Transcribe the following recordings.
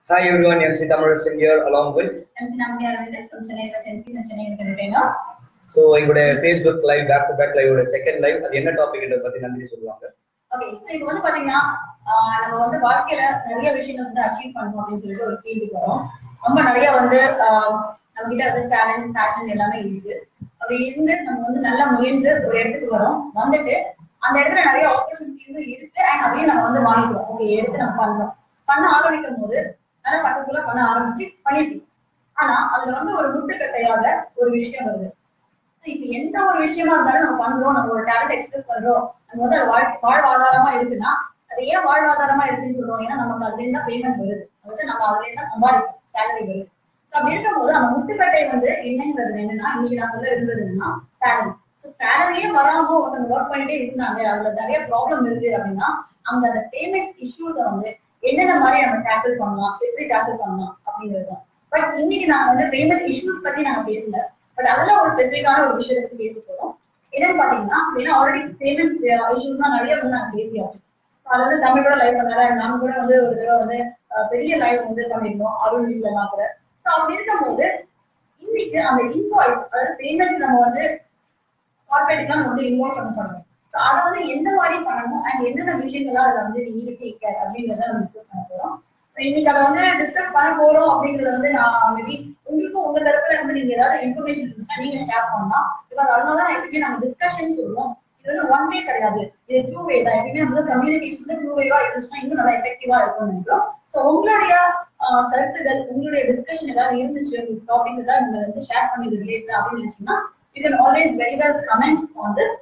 Hi everyone, MC Thamarasan here along with MC Nambi Aravindan from Chennai Vacancies and Chennai Entertainers. So எங்களுடைய Facebook live back to back லைவோட second live அது என்ன டாபிக்ன்றத பத்தி நந்தினி சொல்லுவாங்க okay so இப்போ வந்து பாத்தீங்கன்னா ஆஹ் நம்ம வந்து வாழ்க்கையில நிறைய விஷயங்கள் வந்து அச்சீவ் பண்ணணும் அப்படின்னு சொல்லிட்டு ஒரு ஃபீல்டுக்கு வரோம் ரொம்ப நிறைய வந்து ஆஹ் நம்ம கிட்ட வந்து டேலண்ட் பேஷன் எல்லாமே இருக்கு அப்படி இருந்து நம்ம வந்து நல்லா முயன்று ஒரு இடத்துக்கு வரோம் வந்துட்டு அந்த இடத்துல நிறைய ஆப்பர்ச்சுனிட்டிஸும் இருக்கு அண்ட் அதையும் நம்ம வந்து வாங்கிக்கிறோம் ஓகே எடுத்து நம்ம பண்றோம் பண்ண ஆரம்பிக்கும் போது நல்லா சக்சஸ்ஃபுல்லா பண்ண ஆரம்பிச்சு பண்ணிட்டு இருக்கோம். ஆனா அதுல வந்து ஒரு முட்டுக்கட்டையாக ஒரு விஷயம் வருது So, இப்ப எந்த ஒரு விஷயமா இருந்தாலும் நம்ம பண்றோம் நம்ம ஒரு டேலண்ட் எக்ஸ்பிரஸ் பண்றோம் நம்ம வந்து அது வாழ்க்கை வாழ்வாதாரமா இருக்குன்னா அது ஏன் வாழ்வாதாரமா இருக்குன்னு சொல்றோம் ஏன்னா நமக்கு அதுல இருந்தா பேமெண்ட் வருது அதாவது நம்ம அதுல இருந்தா சம்பாதிக்கும் சேலரி வருது ஸோ அப்படி இருக்கும்போது அந்த முட்டுக்கட்டை வந்து என்னங்கிறது என்னன்னா இன்னைக்கு நான் சொல்ல இருந்தது என்னன்னா சேலரி ஸோ சேலரியே வராம ஒருத்தவங்க ஒர்க் பண்ணிட்டே இருந்தாங்க அதுல நிறைய ப்ராப்ளம் இருக்கு அப்படின்னா அங்க அந்த பேமெண்ட் இஷ்யூஸை வந்து என்னென்ன மாதிரி நம்ம டேக்கிள் பண்ணலாம் எப்படி டேக்கிள் பண்ணலாம் அப்படிங்கிறது தான் பட் இன்னைக்கு நாங்க வந்து பேமெண்ட் இஷ்யூஸ் பத்தி நாங்க பேசல பட் அதெல்லாம் ஒரு ஸ்பெசிஃபிக்கான ஒரு விஷயத்தை பத்தி பேச போறோம் என்னன்னு பாத்தீங்கன்னா ஏன்னா ஆல்ரெடி பேமெண்ட் இஷ்யூஸ் தான் நிறைய வந்து நாங்க பேசியாச்சு So, அது வந்து தமிழ் கூட லைவ் பண்ணாங்க நாம கூட வந்து ஒரு தடவை வந்து அஹ், பெரிய லைவ் வந்து பண்ணிருந்தோம் அருள் இல்லைன்னா கூட ஸோ அப்படி இருக்கும்போது இன்னைக்கு அந்த இன்வாய்ஸ் அதாவது பேமெண்ட் நம்ம வந்து கார்பரேட்டுக்கு நம்ம வந்து இன்வாய்ஸ் பண்ண பண்ணணும் ஸோ அதை வந்து எந்த மாதிரி பண்ணணும் அண்ட் என்னென்ன விஷயங்கள்லாம் அதை வந்து நீங்க டேக் கேர் அப்படிங்கிறத நம்ம டிஸ்கஸ் பண்ண போறோம் ஸோ இன்னைக்கு அதை வந்து டிஸ்கஸ் பண்ண போறோம் அப்படிங்கறத வந்து நான் மேபி உங்களுக்கும் உங்க தரப்புல வந்து நீங்க ஏதாவது இன்ஃபர்மேஷன் இருந்துச்சுன்னா நீங்க ஷேர் பண்ணலாம் பிகாஸ் அதனால தான் எப்பயுமே நம்ம டிஸ்கஷன் சொல்லுவோம் இது வந்து ஒன் வே கிடையாது இது டூ வே தான் எப்பயுமே நம்ம கம்யூனிகேஷன் வந்து டூ வேவா இருந்துச்சுன்னா இன்னும் நல்லா எஃபெக்டிவா இருக்கும்னு நினைக்கிறோம் ஸோ உங்களுடைய ஆஹ், கருத்துகள் உங்களுடைய டிஸ்கஷன் ஏதாவது இருந்துச்சு உங்களுக்கு டாபிக் ஏதாவது நீங்க வந்து ஷேர் பண்ணி ரிலேட்டட் அப்படின்னு நினைச்சீங்கன்னா you can always very well comment on this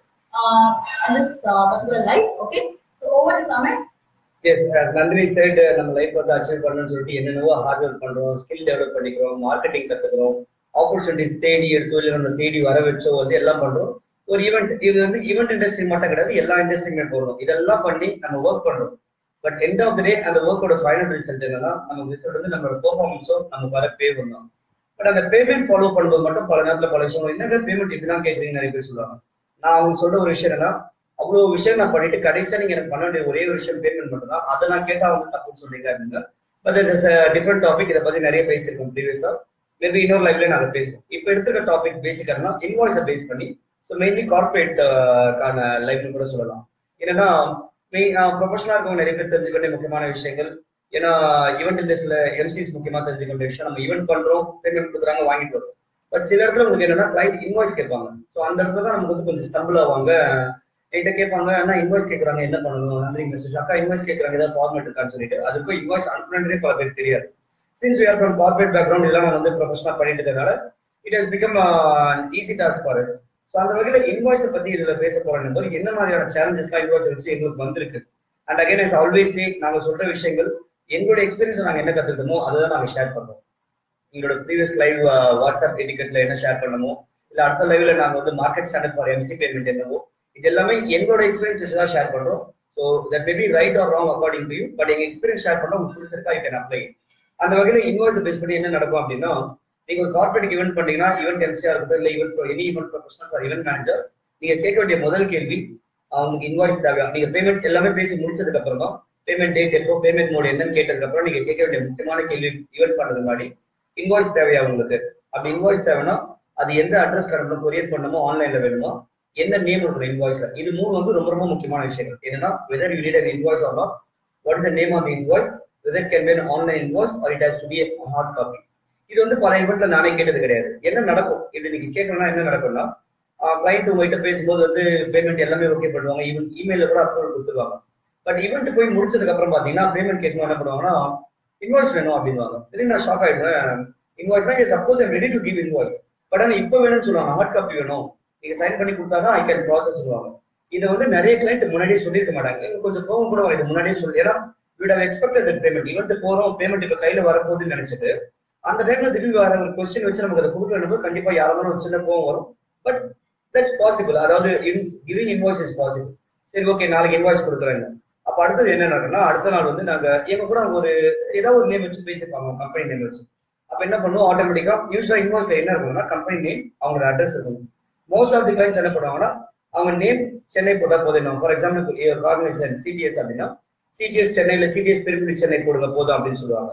on this particular life okay so over to comment yes Nandini side நம்ம லைஃப் வந்து அச்சீவ் பண்ணணும்னு சொல்லிட்டு என்னென்னவோ ஹார்ட் ஒர்க் பண்றோம் ஸ்கில் டெவலப் பண்ணிக்கிறோம் மார்க்கெட்டிங் கத்துக்கிறோம் ஆப்பர்ச்சுனிட்டிஸ் தேடி எடுத்து இல்லை நம்ம தேடி வர வச்சோ வந்து எல்லாம் பண்றோம் ஒரு ஈவெண்ட் இது வந்து ஈவெண்ட் இண்டஸ்ட்ரி மட்டும் கிடையாது எல்லா இண்டஸ்ட்ரியுமே போடுறோம் இதெல்லாம் பண்ணி நம்ம ஒர்க் பண்றோம் but end of the day அந்த ஒர்க்கோட ஃபைனல் ரிசல்ட் என்னன்னா நம்ம ரிசல்ட் வந்து நம்மளோட பெர்ஃபார்மன்ஸோ நம்ம வர பே பண்ணோம் பட் அந்த பேமெண்ட் ஃபாலோ பண்ணும்போது மட்டும் பல நேரத்துல பல விஷயம் என்னங்க பேமெண்ட் இப்படிதான் கேட்குறீங்க நிறைய பேர் சொல்லுவாங்க நான் அவங்க சொல்ற ஒரு விஷயம் என்னன்னா அவ்வளவு விஷயம் நான் பண்ணிட்டு கடைசியா நீங்க எனக்கு பண்ண வேண்டிய ஒரே ஒரு விஷயம் பேமெண்ட் மட்டும் தான் அதை நான் கேட்டா அவங்க தப்புன்னு சொல்றீங்க அப்படிங்க பட் இஸ் டிஃப்ரெண்ட் டாபிக் இதை பத்தி நிறைய பேசியிருக்கோம் ப்ரீவியஸா மேபி இன்னொரு லைவ்ல நாங்க பேசுவோம் இப்போ எடுத்துக்க டாபிக் பேசிக்கிறோம்னா இன்வாய்ஸை பேஸ் பண்ணி ஸோ மெயின்லி கார்பரேட் கான லைஃப்னு கூட சொல்லலாம் என்னன்னா ப்ரொஃபஷனலா இருக்கவங்க நிறைய பேர் தெரிஞ்சுக்க வேண்டிய முக்கியமான விஷயங்கள் ஏன்னா ஈவெண்ட் இண்டஸ்ட்ரியில எம்சிஸ் முக்கியமா தெரிஞ்சுக்க வேண்டிய விஷயம் நம்ம ஈவெண்ட் பண்றோம் பேமெண்ட் கொடுக்குறாங்க வாங்கிட்டு வரோம் பட் சில இடத்துல உங்களுக்கு என்னன்னா கிளைண்ட் இன்வாய்ஸ் கேட்பாங்க ஸோ அந்த இடத்துல தான் நமக்கு வந்து கொஞ்சம் ஸ்டம்பிள் ஆவாங்க என்கிட்ட கேட்பாங்க அண்ணா இன்வாய்ஸ் கேட்கறாங்க என்ன பண்ணணும் நன்றி மெசேஜ் அக்கா இன்வாய்ஸ் கேட்கறாங்க ஏதாவது ஃபார்மேட் இருக்கான்னு சொல்லிட்டு அதுக்கும் இன்வாய்ஸ் அனுப்புனதே பல பேருக்கு தெரியாது since we are from corporate background இதெல்லாம் நான் வந்து ப்ரொஃபஷனலா பண்ணிட்டு இருக்கனால it has become easy task for us so அந்த வகையில இன்வாய்ஸை பத்தி இதுல பேச போறேன் போது என்ன மாதிரியான சேலஞ்சஸ்லாம் இன்வாய்ஸ் வச்சு எங்களுக்கு வந்திருக்கு அண்ட் அகைன் இஸ் ஆல்வேஸ் நாங்க சொல்ற விஷயங்கள் எங்களோட எக்ஸ்பீரியன்ஸ் நாங்க என்ன கத்துக்கிட்டோமோ அதை தான் நாங்க ஷேர் பண்றோம் எங்களோட ப்ரீவியஸ் லைவ் வாட்ஸ்அப் எடிக்கெட்ல என்ன ஷேர் பண்ணமோ இல்ல அடுத்த லைவ்ல நாங்க வந்து market standard for MC payment என்னவோ இது எல்லாமே எங்களோட எக்ஸ்பீரியன்ஸ் வச்சு தான் ஷேர் பண்றோம் so that maybe right or wrong according to you but எங்க எக்ஸ்பீரியன்ஸ் ஷேர் பண்ணா உங்களுக்கு பிடிச்சிருக்கா யூ கேன் அப்ளை அந்த வகையில இன்வாய்ஸ் பேஸ் பண்ணி என்ன நடக்கும் அப்படின்னா நீங்க ஒரு கார்பரேட் ஈவெண்ட் பண்ணீங்கன்னா ஈவெண்ட் எம்சியா இருக்கட்டும் இல்ல event any event professional or event manager நீங்க கேட்க வேண்டிய முதல் கேள்வி அவங்களுக்கு இன்வாய்ஸ் தேவையா நீங்க பேமெண்ட் எல்லாமே பேசி முடிச்சதுக்கு அப்புறம் தான் பேமெண்ட் டேட் எப்போ பேமெண்ட் மோட் என்னன்னு கேட்டதுக்கு அப்புறம் நீங்க கேட்க வேண்டிய முக்கியமான கேள்வி ஈவெண்ட் பண்றது முன்னாடி இன்வாய்ஸ் தேவையா உங்களுக்கு அப்படி இன்வாய்ஸ் தேவைன்னா அது எந்த அட்ரஸ் அனுப்பணும் கொரியர் பண்ணணுமோ ஆன்லைன்ல வேணுமா என்ன நேம் இருக்கணும் இன்வாய்ஸ்ல இது மூணு வந்து ரொம்ப ரொம்ப முக்கியமான விஷயங்கள் என்னன்னா whether you need an invoice or not what is the name of invoice whether can be online invoice or it has to be hard copy இது வந்து பல ஈவெண்ட்ல நானே கேட்டது கிடையாது என்ன நடக்கும் இது நீங்க கேட்கணும்னா என்ன நடக்கும்னா கிளைண்ட் உங்ககிட்ட பேசும்போது வந்து பேமெண்ட் எல்லாமே ஓகே பண்ணுவாங்க ஈவன் இமெயில கூட அப்ரூவல் கொடுத்துருவாங்க பட் ஈவெண்ட் போய் முடிச்சதுக்கு அப்புறம் பாத்தீங்கன்னா பேமெண்ட் கேட்கணும் என்ன பண்ணுவாங்கன்னா இன்வாய்ஸ் வேணும் அப்படின்வாங்க சரி நான் ஷாக் ஆயிடுவேன் இன்வாய்ஸ்னா suppose I'm ready to give invoice but ஆனா இப்போ வேணும்னு சொல்லுவாங்க ஹார்ட் காப்பி வேணும் நீங்க சைன் பண்ணி கொடுத்தாதான் ஐ கேன் ப்ராசஸ் சொல்லுவாங்க இதை வந்து நிறைய கிளைண்ட் முன்னாடியே சொல்லியிருக்க மாட்டாங்க எனக்கு கொஞ்சம் கோவம் கூட வரும் இது முன்னாடியே சொல்லி ஏன்னா you'd have expected payment event போறோம் பேமெண்ட் இப்போ கையில வரப்போகுதுன்னு நினைச்சிட்டு அந்த டைம்ல திரும்பி வர ஒரு கொஸ்டின் வச்சு நமக்கு அதை கொடுக்கணும் கண்டிப்பா யாராலும் ஒரு சின்ன கோவம் வரும் பட் தட்ஸ் பாசிபிள் அதாவது கிவிங் இன்வாய்ஸ் இஸ் பாசிபிள் சரி ஓகே நாளைக்கு இன்வாய்ஸ் கொடுக்குறாங்க அப்ப அடுத்தது என்ன நடக்கும்னா அடுத்த நாள் வந்து நாங்க எங்க கூட ஒரு ஏதாவது ஒரு நேம் வச்சு பேசியிருப்பாங்க கம்பெனி நேம் வச்சு அப்ப என்ன பண்ணுவோம் ஆட்டோமேட்டிக்கா யூஸ்வலா இன்வாய்ஸ்ல என்ன இருக்கும்னா கம்பெனி நேம் அவங்களோட அட்ரஸ் இருக்கும் மோஸ்ட் ஆஃப் தி கிளைண்ட்ஸ் என்ன பண்ணுவாங்கன்னா அவங்க நேம் சென்னை போட்டா போதும் ஃபார் எக்ஸாம்பிள் ஆர்கனைசேஷன் சிடிஎஸ் அப்படின்னா சிடிஎஸ் சென்னையில சிடிஎஸ் பெருமிடி சென்னை போடுங்க போதும் அப்படின்னு சொல்லுவாங்க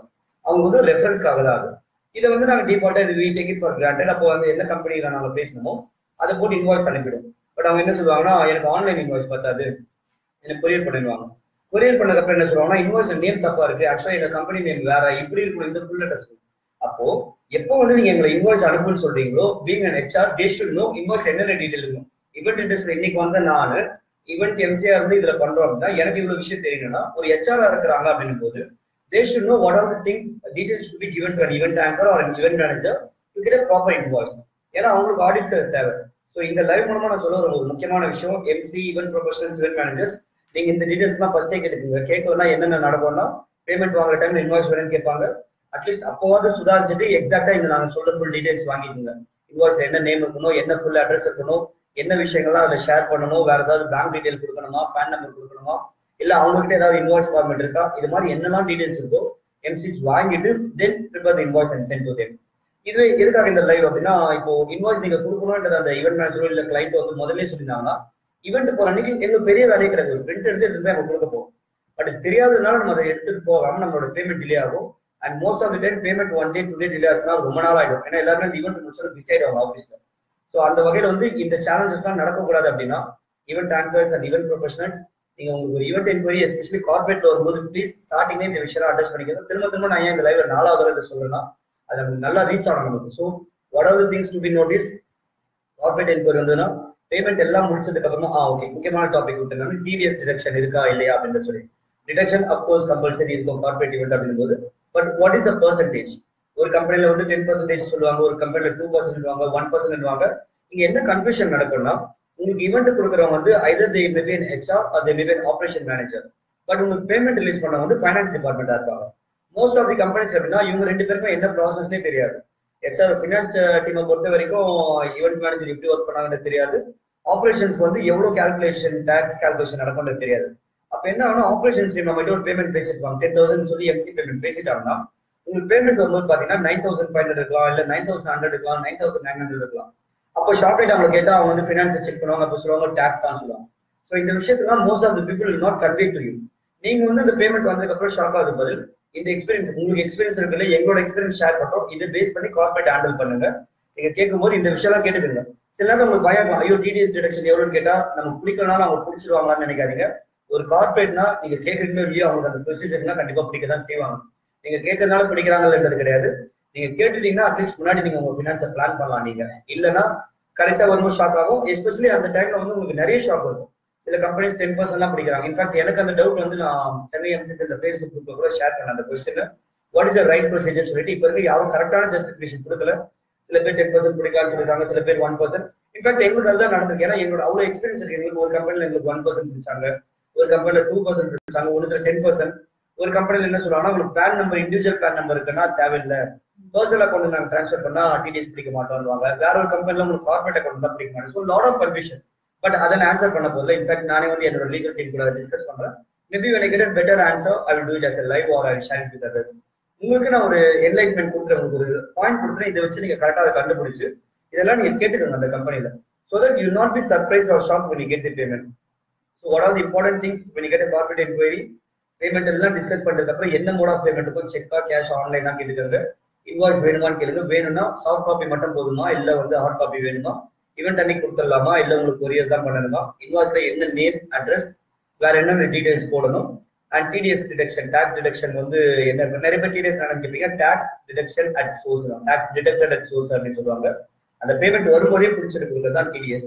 அவங்க வந்து ரெஃபரன்ஸ்க்காக தான் அது இதை வந்து நாங்க டிஃபால்ட்டா இது we take it for granted அப்போ வந்து என்ன கம்பெனில நாங்க பேசணுமோ அதை போட்டு இன்வாய்ஸ் அனுப்பிடும் பட் அவங்க என்ன சொல்லுவாங்கன்னா எனக்கு ஆன்லைன் இன்வாய்ஸ் பத்தாது எனக்கு கொரியர் பண்ணிடுவாங்க கொரியர் பண்ணதுக்கப்புறம் என்ன சொல்லுவாங்கன்னா இன்வாய்ஸ் நேம் தப்பா இருக்கு ஆக்சுவலா எங்க கம்பெனி நேம் வேற இப்படி இருக்கணும் இந்த ஃபுல் அட்ரஸ் அப்போ எப்போ வந்து நீங்க எங்களை இன்வாய்ஸ் அனுப்புன்னு சொல்றீங்களோ being an HR they should know invoice என்னென்ன டீடைல் இருக்கும் இவெண்ட் இண்டஸ்ட்ரி இன்னைக்கு வந்து நான் இவெண்ட் எம்சிஆர் இருந்து இதுல பண்றோம் அப்படின்னா எனக்கு இவ்வளவு விஷயம் தெரியணும்னா ஒரு ஹெச்ஆர் இருக்கிறாங்க அப்படின்னும் போது they should know what are the things details to be given to event anchor or event manager to get proper invoice ஏன்னா அவங்களுக்கு ஆடிட் தேவை ஸோ இந்த லைவ் மூலமா நான் சொல்ல ஒரு முக்கியமான விஷயம் MC event professionals event managers நீங்க இந்த டீடைல்ஸ் எல்லாம் ஃபர்ஸ்டே கேட்டுக்கோங்க கேட்கலன்னா என்னென்ன நடக்கும்னா பேமெண்ட் வாங்குற டைம் இன்வாய்ஸ் வேணும்னு கேட்பாங்க அட்லீஸ்ட் அப்போவாவது சுதாரிச்சுட்டு எக்ஸாக்டா இந்த நாங்க சொல்ற ஃபுல் டீடைல்ஸ் வாங்கிக்கோங்க இன்வாய்ஸ் என்ன நேம் இருக்கணும் என்ன ஃபுல் அட்ரஸ் இருக்கணும் என்ன விஷயங்கள்லாம் அதில் ஷேர் பண்ணணும் வேற ஏதாவது பேங்க் டீடைல் கொடுக்கணுமா பேன் நம்பர் கொடுக்கணுமா இல்ல அவங்ககிட்ட ஏதாவது இன்வாய்ஸ் ஃபார்மேட் இருக்கா இது மாதிரி என்னெல்லாம் டீடைல்ஸ் இருக்கோ எம்சிஸ் வாங்கிட்டு then prepare invoice and send to them இதுவே எதுக்காக இந்த லைவ் அப்படின்னா இப்போ இன்வாய்ஸ் நீங்க கொடுக்கணும்ன்றது அந்த ஈவெண்ட் மேனேஜரோ இல்ல கிளைண்ட் வந்து முதல்ல சொல்லியிருந்தாங்கன்னா ஈவெண்ட் போற அன்னைக்கு எங்களுக்கு பெரிய வேலையே கிடையாது ஒரு பிரிண்ட் எடுத்து எடுத்து நம்ம கொடுக்க போவோம் பட் தெரியாததுனால நம்ம அதை எடுத்துட்டு போகாம நம்மளோட பேமெண்ட் டிலே ஆகும் and most of the time payment one day two day delay ஆச்சுன்னா ரொம்ப நாள் ஆயிடும் ஏன்னா எல்லாருமே அந்த ஈவெண்ட் முடிச்சோட பிஸி ஆயிடும் ஆஃபீஸ்ல ஸோ அந்த வகையில வந்து இந்த சேலஞ்சஸ் எல்லாம் நடக்கக்கூடாது அப்படின்னா event anchors and event professionals நீங்க உங்களுக்கு ஒரு ஈவெண்ட் என்கொயரி எஸ்பெஷலி கார்பரேட்ல வரும்போது ப்ளீஸ் ஸ்டார்டிங்ல இந்த விஷயம் அட்ரஸ் பண்ணிக்கிறது திரும்ப திரும்ப நான் ஏன் இந்த லைவ்ல நாலாவது தடவை சொல்றேன்னா அது நமக்கு நல்லா ரீச் ஆகணும் நமக்கு so what are the things to be notice corporate enquiry வந்ததுன்னா பேமெண்ட் எல்லாம் முடிச்சதுக்கு அப்புறமா ஆ ஓகே முக்கியமான டாபிக் விட்டுருந்தாங்க டிவிஎஸ் டிடக்ஷன் இருக்கா இல்லையா அப்படின்னு சொல்லி டிடக்ஷன் அப்கோர்ஸ் கம்பல்சரி இருக்கும் கார்பரேட் ஈவெண்ட் அப்படின்னு போது but what is the percentage ஒரு கம்பெனில வந்து டென் பர்சன்டேஜ் சொல்லுவாங்க ஒரு கம்பெனில டூ பர்சன்ட் வாங்க ஒன் பர்சன்ட் வாங்க இங்க என்ன கன்ஃபியூஷன் நடக்கும்னா உங்களுக்கு ஈவெண்ட் கொடுக்குறவங்க வந்து either they maybe HR R they maybe operation manager but உங்களுக்கு பேமெண்ட் ரிலீஸ் பண்ண வந்து ஃபைனான்ஸ் டிபார்ட்மெண்டா இருப்பாங்க மோஸ்ட் ஆஃப் தி கம்பெனிஸ் எப்படின்னா இவங்க ரெண்டு பேருக்கும் என்ன ப்ராசஸ்னே தெரியாது ஹெச்ஆர் ஃபினான்ஸ் டீமை பொறுத்த வரைக்கும் ஈவெண்ட் மேனேஜர் எப்படி ஒர்க் பண்ணாங்கன்னு தெரியாது ஆபரேஷன்ஸ்க்கு வந்து எவ்வளவு கால்குலேஷன் டாக்ஸ் கால்குலேஷன் நடக்கும்னு தெரியாது அப்ப என்ன ஆகும் ஆபரேஷன்ஸ் டீம் நம்ம ஒரு பேமெண்ட் பேசிருப்பாங்க டென் தௌசண்ட் சொல்லி எம்சி பேமெண்ட் பேசிட்டாங்கன்னா உங்களுக்கு பேமெண்ட் வரும்போது பாத்தீங்கன்னா நைன் தௌசண்ட் ஃபைவ் ஹண்ட்ரட் இருக்கலாம் இல்ல நைன் தௌசண்ட் ஹண்ட்ரட் இருக்கலாம் நைன் தௌசண்ட் நைன் ஹண்ட்ரட் இருக்கலாம் அப்போ ஷார்ட் ஆயிட்டு அவங்க கேட்டா அவங்க வந்து ஃபினான்ஸ் செக் பண்ணுவாங்க அப்போ சொல்லுவாங்க டாக்ஸ் தான் சொல்லுவாங்க ஸோ இந்த விஷயத்துலாம் most of the people not convey to you நீங்க வந்து இந்த பேமெண்ட் வந்ததுக்கு அப்புறம் ஷாக் ஆகுது பதில் இந்த எக்ஸ்பீரியன்ஸ் உங்களுக்கு எக்ஸ்பீரியன்ஸ் இருக்குல்ல எங்களோட எக்ஸ்பீரியன்ஸ் ஷேர் பண்றோம் இதை பேஸ் பண்ணி கார்பரேட் ஹேண்டில் பண்ணுங்க நீங்க கேட்கும்போது இந்த விஷயம்லாம் கேட்டுக்கோங்க சில நேரம் உங்களுக்கு பயம் இருக்கும். ஐயோ டிடிஎஸ் டிடக்ஷன் எவ்வளோன்னு கேட்டா நம்ம பிடிக்கலனாலும் அவங்க பிடிச்சிருவாங்களான்னு நினைக்காதீங்க ஒரு கார்பரேட்னா நீங்க கேட்கறீங்களோ இல்லையோ அவங்களுக்கு அந்த ப்ரொசீஜர்னா கண்டிப்பா பிடிக்க தான் செய்வாங்க நீங்க கேட்கறதுனால பிடிக்கிறாங்கன்றது கிடையாது நீங்க கேட்டுட்டீங்கன்னா அட்லீஸ்ட் முன்னாடி நீங்க உங்க ஃபினான்ஸை பிளான் பண்ணலாம் நீங்க இல்லைன்னா கடைசியா வரும்போது ஷாக் ஆகும் எஸ்பெஷலி அந்த டைம்ல வந்து உங்களுக்கு நிறைய ஷாக் இருக்கும் சில கம்பெனிஸ் டென் பர்சன்ட்லாம் பிடிக்கிறாங்க இன்ஃபேக்ட் எனக்கு அந்த டவுட் வந்து நான் சென்னை எம்சிஸ் இந்த ஃபேஸ்புக் குரூப்ல கூட ஷேர் பண்ணேன் அந்த question what is right procedure சொல்லிட்டு இப்போ வரைக்கும் யாரும் கரெக்டான ஜஸ்டிஃபிகேஷன் கொடுக்கல சில பேர் டென் பர்சன்ட் பிடிக்கலாம்னு சொல்லிருக்காங்க சில பேர் ஒன் பர்சன்ட் இன்ஃபேக்ட் எங்களுக்கு அதுதான் நடந்திருக்கு ஏன்னா எங்களோட அவ்வளவு எக்ஸ்பீரியன்ஸ் இருக்கு எங்களுக்கு ஒரு கம்பெனில எங்களுக்கு ஒன் பர்சன்ட் பிடிச்சாங்க ஒரு கம்பெனில டூ பர்சன்ட் பிடிச்சாங்க ஒன்று டென் பர்சன்ட் ஒரு கம்பெனில என்ன சொல்றாங்கன்னா உங்களுக்கு PAN number individual PAN number இருக்குன்னா தேவையில்லை பர்சனல் அக்கௌண்ட் நாங்க ட்ரான்ஸ்ஃபர் பண்ணா டிடிஎஸ் பிடிக்க மாட்டோம்வாங்க வேற ஒரு கம்பெனில உங்களுக்கு கார்பரேட் அக்கௌண்ட் தான் பிடிக்க மாட்டோம் so lot of confusion but அதை ஆன்சர் பண்ண போதில்லை இன்ஃபேக்ட் நானே வந்து என்னோட லீகல் டீம் கூட டிஸ்கஸ் பண்றேன் maybe when I get a better answer I will do it as a live or I will share it with others உங்களுக்கு நான் ஒரு என்லைட்மெண்ட் கொடுக்குறேன் உங்களுக்கு ஒரு பாயிண்ட் கொடுக்குறேன் இதை வச்சு நீங்க கரெக்டா அதை கண்டுபிடிச்சு இதெல்லாம் நீங்க கேட்டுக்கோங்க அந்த கம்பெனில so that you will not be surprised or shocked when you get the payment so what are the important things when you get a corporate inquiry payment எல்லாம் டிஸ்கஸ் பண்றதுக்கு அப்புறம் என்ன மோட் ஆஃப் பேமெண்ட் இருக்கும் செக்கா cash ஆன்லைனா கேட்டுக்கோங்க invoice வேணுமான்னு கேளுங்க வேணும்னா soft copy மட்டும் போதுமா இல்ல வந்து ஹார்ட் காப்பி வேணுமா இவெண்ட் அன்னைக்கு கொடுத்துடலாமா இல்ல உங்களுக்கு கொரியர் தான் பண்ணணுமா இன்வாய்ஸ்ல என்ன நேம் அட்ரஸ் வேற என்னென்ன டீடைல்ஸ் போடணும் and TDS deduction tax deduction வந்து என்ன இருக்கு? நிறைய பேர் டிடிஎஸ் நினைக்கிறீங்க டாக்ஸ் டிடக்ஷன் அட் சோர்ஸ் தான் டாக்ஸ் டிடக்டட் அட் சோர்ஸ் அப்படின்னு சொல்லுவாங்க அந்த பேமெண்ட் வரும்போதே பிடிச்சிருக்கிறது தான் டிடிஎஸ்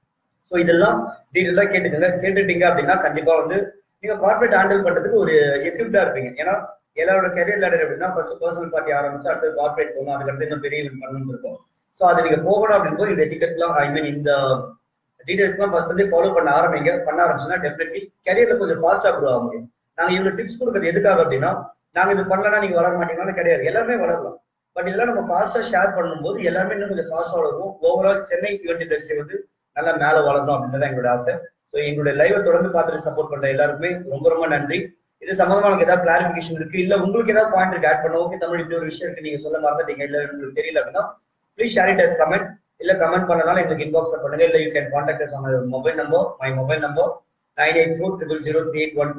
ஸோ இதெல்லாம் டீட்டெயிலாக கேட்டுக்கோங்க கேட்டுட்டீங்க அப்படின்னா கண்டிப்பா வந்து நீங்க கார்பரேட் ஹேண்டில் பண்றதுக்கு ஒரு எக்யூப்டா இருப்பீங்க ஏன்னா எல்லாரோட கரியர் லேடர் எப்படின்னா ஃபர்ஸ்ட் பர்சனல் பார்ட்டி ஆரம்பிச்சு அடுத்து கார்பரேட் போகணும் அதுக்கடுத்து இன்னும் பெரிய event பண்ணணும்னு இருக்கும் ஸோ அது நீங்க போகணும் அப்படின்போது இந்த டிக்கெட்லாம் ஐ மீன் இந்த டீடைல்ஸ்லாம் ஃபர்ஸ்ட் வந்து ஃபாலோ பண்ண ஆரம்பிங்க பண்ண ஆரம்பிச்சுன்னா டெஃபினெட்லி கரியர்ல கொஞ்சம் ஃபாஸ்டா க்ரோ ஆக முடியும் நாங்க இவ்வளவு டிப்ஸ் கொடுக்கறது எதுக்காக அப்படின்னா நாங்க இது பண்ணலன்னா நீங்க வளர மாட்டீங்கன்னு கிடையாது எல்லாமே வளரலாம் பட் இதெல்லாம் நம்ம ஃபாஸ்டா ஷேர் பண்ணும்போது எல்லாமே இன்னும் கொஞ்சம் ஃபாஸ்டா வளரும் ஓவரால் சென்னை ஈவெண்ட் இண்டஸ்ட்ரி வந்து நல்லா மேல வளரணும் அப்படின்றது எங்களோட ஆசை ஸோ எங்களுடைய லைவை தொடர்ந்து பார்த்துட்டு சப்போர்ட் பண்ற எல்லாருக்குமே ரொம்ப ரொம்ப நன்றி இது சம்பந்தமா எனக்கு ஏதாவது கிளாரிபிகேஷன் இருக்கு இல்ல உங்களுக்கு ஏதாவது பாயிண்ட் இருக்கு ஆட் பண்ண ஓகே தமிழ் இப்படி ஒரு விஷயம் இருக்கு நீங்க சொல்ல மறந்துட்டீங்க இல்ல உங்களுக்கு தெரியல அப்படின்னா please share it as comment இல்ல கமெண்ட் பண்ணனால எங்களுக்கு இன்பாக்ஸ் பண்ணுங்க இல்ல you can contact us on mobile number my mobile number nine eight four triple zero three eight one three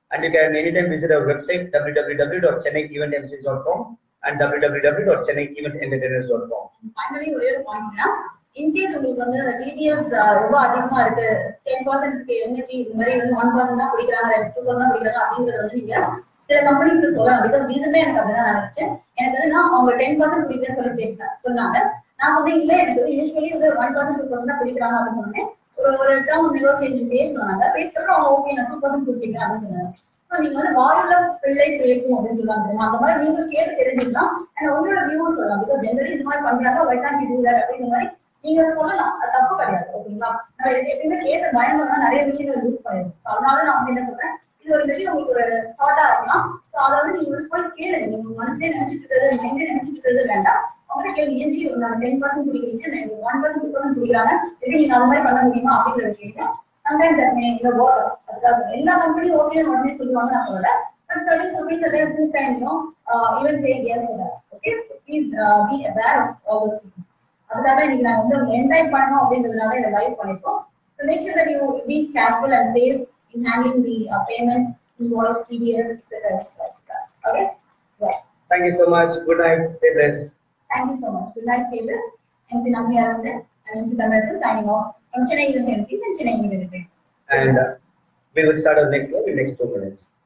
And you can anytime visit our website www.chennaieventmcs.com and www.chennaievententertainers.com. Finally ஒரே ஒரு பாயிண்ட்னா in case உங்களுக்கு வந்து TDS ரொம்ப அதிகமா இருக்கு ten percent MSc இது மாதிரி வந்து ஒன் பர்சன்ட் தான் பிடிக்கிறாங்க டூ பர்சன்ட் தான் பிடிக்கிறாங்க அப்படிங்கறது வந்து நீங்க சில கம்பெனிஸ் சொல்லலாம் பிகாஸ் ரீசெண்டா எனக்கு அப்படிதான் நினைச்சேன் எனக்கு வந்து நான் அவங்க டென் பர்சன்ட் பிடிக்கிறேன்னு சொல்லி கேட்டேன் சொன்னாங்க நான் சொன்னேன் இல்ல எனக்கு வந்து யூஸ்வலி வந்து ஒன் பர்சன்ட் டூ பர்சன்ட் தான் பிடிக்கிறாங்க அப்படின்னு சொன்னேன் ஒரு ஒரு டேர்ம் நெகோசியேஷன் பேசுவாங்க பேசுறப்ப அவங்க ஓகே நான் டூ பர்சன்ட் பிடிச்சிக்கிறேன் அப்படின்னு சொன்னாங்க ஸோ நீங்க வந்து வாயில பிள்ளை பிழைக்கும் அப்படின்னு சொல்லுவாங்க தெரியுமா? அந்த மாதிரி நீங்க கேட்டு தெரிஞ்சுக்கலாம் அண்ட் உங்களோட வியூவும் சொல்லலாம் பிகாஸ் ஜெனரலி இந்த மாதிரி பண்றாங்க why can you do that அப்படிங்கிற மாதிரி நீங்க சொல்லலாம் அது தப்பு கிடையாது ஓகேங்களா நான் எப்~ எப்பயுமே கேஸ பயங்கரமா நிறைய விஷயங்கள் யூஸ் பண்ணிருக்கோம் ஸோ அதனால நான் வந்து என்ன சொல்றேன் இது ஒரு விஷயம் உங்களுக்கு ஒரு தாட்டா இருக்கலாம் ஸோ அதை வந்து நீங்க வந்து போய் கேளுங்க நீங்க உங்க மனசுலயே நினைச்சிட்டு இருக்கிறது மைண்ட்ல நினைச்சிட்டு இருக்கிறது வேண்டாம் அவங்க கேள்வி ஏன் ஜி நான் டென் பர்சன்ட் பிடிக்கிறீங்க ஒன் பர்சன்ட் டூ பர்சன்ட் பிடிக்கிறாங்க எப்படி நீங்க அந்த மாதிரி பண்ண முடியுமா அப்படிங்கிற கேள்வி சம்டைம்ஸ் தட் மே இந்த ஒர்க் அதுக்காக சொல்றேன். எல்லா கம்பெனியும் ஓகே உடனே சொல்லுவாங்க நான் சொல்லல but certain companies are there full time, you know, uh, even saying yes for that. Okay, so please uh, be aware of all those things. அதுக்காக இன்னைக்கு நான் வந்து என்டைம் பண்ணணும் அப்படின்றதுனால இதை லைவ் பண்ணிருக்கோம் so make sure that you be careful and safe in handling the payment invoice TDS etcetera okay Thank you so much. Good night. Stay blessed. Thank you so much good night டேபிள் MC Nambi Aravindan and MC Tamilarasan signing off from Chennai event MCs and Chennai event And uh, we will start our next live in next two minutes.